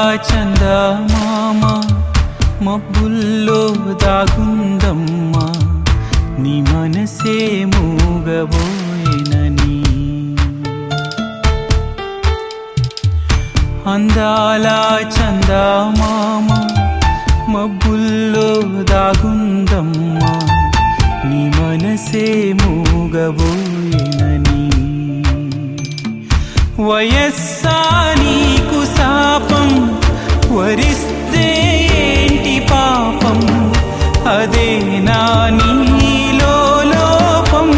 చందమామ మబ్బుల్లో దాగుందమ్మా నీ మనసే మూగబోయినని అందాల చందమామ మబ్బుల్లో దాగుందమ్మా నీ మనసే మూగబోయినని వయస్సా నీకు శాపం వరిస్తే ఏంటి పాపం అదే నా నీలో లోపం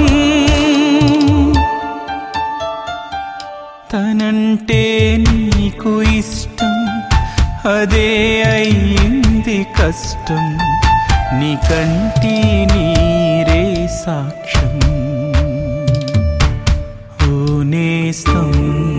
తనంటే నీకు ఇష్టం అదే అయింది కష్టం నీ కంటి నీరే సాక్ష్యం ఓ నేస్తం